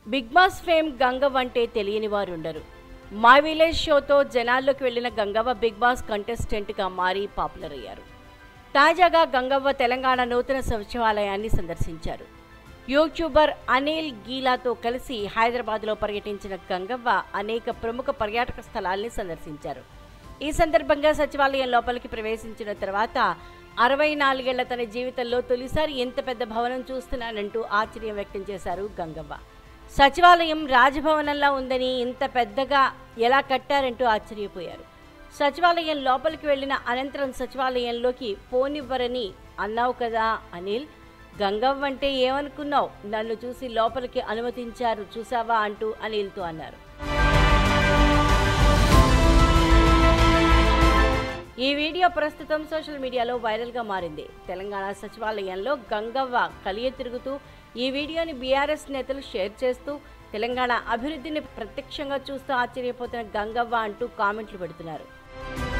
big boss fame Gangavva అంటే తెలియని వారు ఉండరు మా విలేజ్ షోతో జనాల్లోకి వెళ్లిన గంగవ్వ బిగ్ బాస్ కంటెస్టెంట్గా మారి పాపులర్ అయ్యారు తాజాగా గంగవ్వ తెలంగాణ నూతన సచివాలయాన్ని సందర్శించారు యూట్యూబర్ అనిల్ గీలాతో కలిసి హైదరాబాద్లో పర్యటించిన గంగవ్వ అనేక ప్రముఖ పర్యాటక స్థలాల్ని సందర్శించారు ఈ సందర్భంగా సచివాలయం లోపలికి ప్రవేశించిన తర్వాత అరవై నాలుగేళ్ల తన జీవితంలో తొలిసారి ఎంత పెద్ద భవనం చూస్తున్నానంటూ ఆశ్చర్యం వ్యక్తం చేశారు గంగవ్వ సచివాలయం రాజభవనంలా ఉందని ఇంత పెద్దగా ఎలా కట్టారంటూ ఆశ్చర్యపోయారు సచివాలయం లోపలికి వెళ్ళిన అనంతరం సచివాలయంలోకి పోనివ్వరని అన్నావు కదా అనిల్ గంగవ్వ అంటే ఏమనుకున్నావు నన్ను చూసి లోపలికి అనుమతించారు చూసావా అంటూ అనిల్తో అన్నారు ఈ వీడియో ప్రస్తుతం సోషల్ మీడియాలో వైరల్గా మారింది తెలంగాణ సచివాలయంలో గంగవ్వ కలియ తిరుగుతూ ఈ వీడియోని బీఆర్ఎస్ నేతలు షేర్ చేస్తూ తెలంగాణ అభివృద్ధిని ప్రత్యక్షంగా చూస్తూ ఆశ్చర్యపోతున్న గంగవ్వ అంటూ కామెంట్లు పెడుతున్నారు